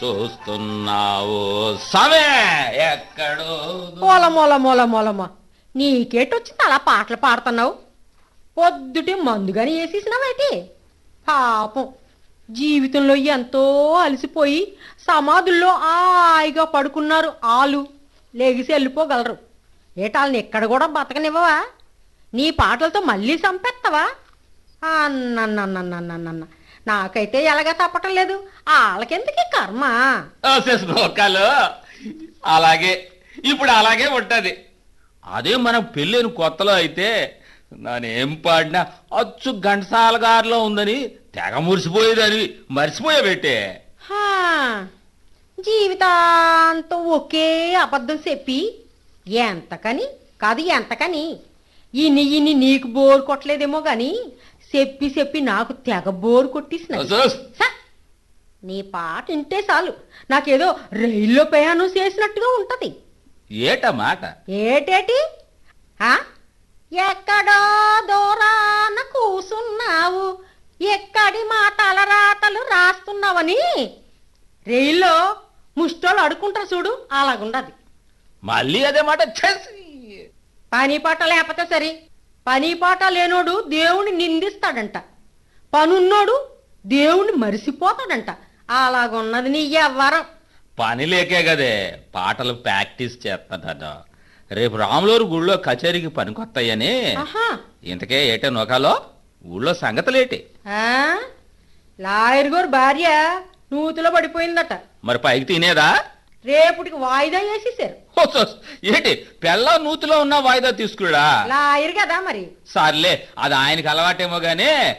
చూస్తున్నావు సమే ఎక్కడో మూల మూల మూల మూలమ్మ నీకేటొచ్చింది అలా పాటలు పాడుతున్నావు పొద్దుటి మందుగాని వేసేసినావేటి పాపం జీవితంలో ఎంతో అలసిపోయి సమాధుల్లో హాయిగా పడుకున్నారు ఆలు లెగిసి వెళ్ళిపోగలరు ఏటాళ్ళని ఎక్కడ కూడా బతకనివ్వవా నీ పాటలతో మళ్ళీ చంపేస్తావా అన్నన్నన్నన్నన్నన్న నాకైతే ఎలాగా తప్పటం లేదు వాళ్ళకెందుకు ఈ కర్మ ఓసేస్ నోకాలు అలాగే ఇప్పుడు అలాగే ఉంటది అదే మన పెళ్ళైన కొత్తలో అయితే నానేం పాడినా అచ్చు ఘంటసాల గారిలో ఉందని తెగ మురిసిపోయేదని మర్చిపోయా పెట్టే హా, జీవితాంతం ఒకే అబద్ధం చెప్పి ఎంతకని కాదు ఎంతకని ఇన్ని ఇన్ని నీకు బోరు కొట్టలేదేమో గాని చెప్పి చెప్పి నాకు తెగ బోరు కొట్టేసినది ఓసేస్ స! నీ పాట వింటే చాలు నాకేదో రైల్లో ప్రయాణం చేసినట్టుగా ఉంటది ఏట మాట ఏటేటి ఆ? ఎక్కడో దూరాన కూసున్నావు ఎక్కడి మాటల రాతలు రాస్తున్నావని రైల్లో ముష్టోళ్ళు అడుకుంటారు చూడు అలాగుండదు మళ్ళీ అదే మాట చేసి పని పాట లేకపోతే సరే పని పాట లేనోడు దేవుని నిందిస్తాడంట పనున్నోడు దేవుని మరిసిపోతాడంట అలాగున్నది నీ ఎవ్వరం పని లేకే కదే పాటలు ప్రాక్టీస్ చేస్తాను రేపు రాములూరు గుళ్ళో కచేరీకి పనికొస్తాయని ఆహా ఇంతకే ఏటే నొకాలో ఊళ్ళో సంగతులేటి ఆ? లాయర్ గారు భార్య నూతిలో పడిపోయిందట మరి పైకి తినేదా రేపుటికి వాయిదా వేసేసారు ఓ సోస్, ఏంటి పెళ్ళ నూతిలో ఉన్న వాయిదా తీసుకురా లాయర్ కదా మరి సర్లే అది ఆయనకి అలవాటేమో గానీ